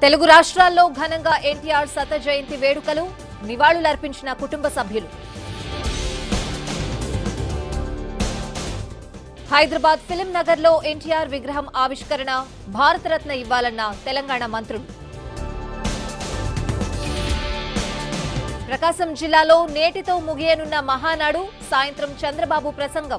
తెలుగు రాష్ట్రాల్లో ఘనంగా ఎన్టీఆర్ శత జయంతి వేడుకలు నివాళులర్పించిన కుటుంబ సభ్యులు హైదరాబాద్ ఫిలిం నగర్ లో ఎన్టీఆర్ విగ్రహం ఆవిష్కరణ భారతరత్న ఇవ్వాలన్న తెలంగాణ మంత్రులు ప్రకాశం జిల్లాలో నేటితో ముగియనున్న మహానాడు సాయంత్రం చంద్రబాబు ప్రసంగం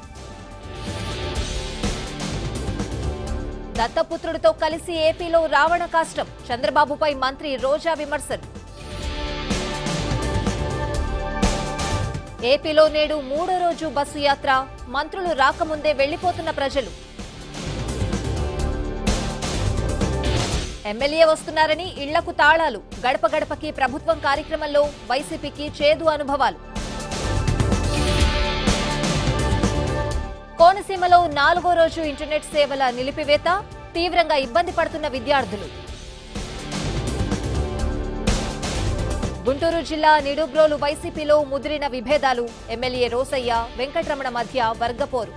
దత్తపుత్రుడితో కలిసి ఏపీలో రావణ కాష్టం చంద్రబాబుపై మంత్రి రోజా విమర్శలు ఏపీలో నేడు మూడో రోజు బస్సు యాత్ర మంత్రులు రాకముందే వెళ్లిపోతున్న ప్రజలు ఎమ్మెల్యే వస్తున్నారని ఇళ్లకు తాళాలు గడప గడపకి ప్రభుత్వం కార్యక్రమంలో వైసీపీకి చేదు అనుభవాలు కోనసీమలో నాలుగో రోజు ఇంటర్నెట్ సేవల నిలిపివేత తీవ్రంగా ఇబ్బంది పడుతున్న విద్యార్థులు గుంటూరు జిల్లా నిడుబ్రోలు వైసీపీలో ముదిరిన విభేదాలు ఎమ్మెల్యే రోసయ్య వెంకటరమణ మధ్య వర్గపోరు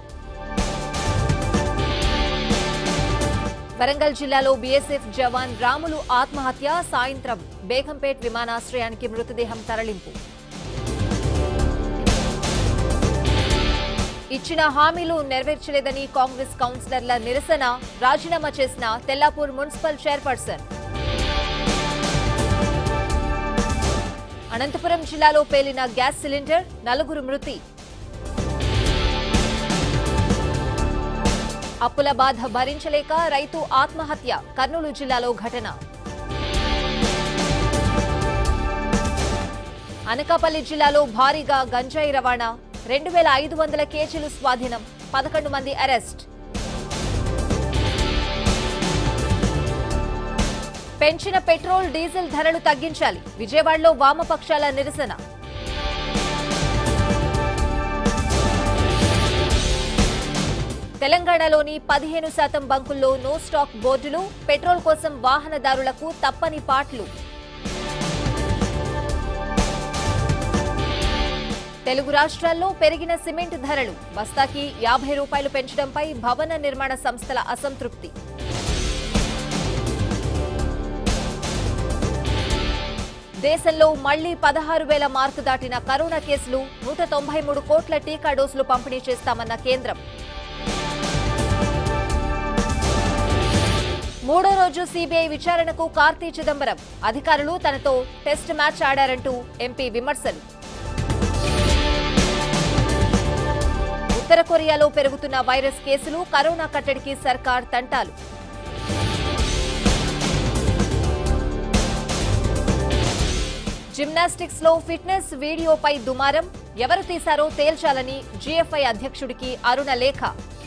వరంగల్ జిల్లాలో బీఎస్ఎఫ్ జవాన్ రాములు ఆత్మహత్య సాయంత్రం బేగంపేట్ విమానాశ్రయానికి మృతదేహం తరలింపు ఇచ్చిన హామీలు నెరవేర్చలేదని కాంగ్రెస్ కౌన్సిలర్ల నిరసన రాజీనామా చేసిన తెల్లాపూర్ మున్సిపల్ చైర్పర్సన్ అనంతపురం జిల్లాలో పేలిన గ్యాస్ సిలిండర్ నలుగురు మృతి అప్పుల బాధ భరించలేక రైతు ఆత్మహత్య కర్నూలు జిల్లాలో ఘటన అనకాపల్లి జిల్లాలో భారీగా గంజాయి రవాణా రెండు వేల ఐదు వందల కేజీలు స్వాధీనం పదకొండు మంది అరెస్ట్ పెంచిన పెట్రోల్ డీజిల్ ధరలు తగ్గించాలి విజయవాడలో వామపక్షాల నిరసన తెలంగాణలోని పదిహేను శాతం బంకుల్లో నో స్టాక్ బోర్డులు పెట్రోల్ కోసం వాహనదారులకు తప్పని పాట్లు తెలుగు రాష్ట్రాల్లో పెరిగిన సిమెంట్ ధరలు బస్తాకి యాభై రూపాయలు పెంచడంపై భవన నిర్మాణ సంస్థల అసంతృప్తి దేశంలో మళ్లీ పదహారు వేల మార్కు దాటిన కరోనా కేసులు నూట తొంభై మూడు కోట్ల టీకా డోసులు పంపిణీ చేస్తామన్న కేంద్రం మూడో రోజు సిబిఐ విచారణకు కార్తీ చిదంబరం అధికారులు తనతో టెస్ట్ మ్యాచ్ ఆడారంటూ ఎంపీ విమర్శలు ఉత్తర కొరియాలో పెరుగుతున్న వైరస్ కేసులు కరోనా కట్టడికి సర్కార్ తంటాలు జిమ్నాస్టిక్స్ లో ఫిట్నెస్ వీడియోపై దుమారం ఎవరు తీశారో తేల్చాలని జీఎఫ్ఐ అధ్యక్షుడికి అరుణ లేఖ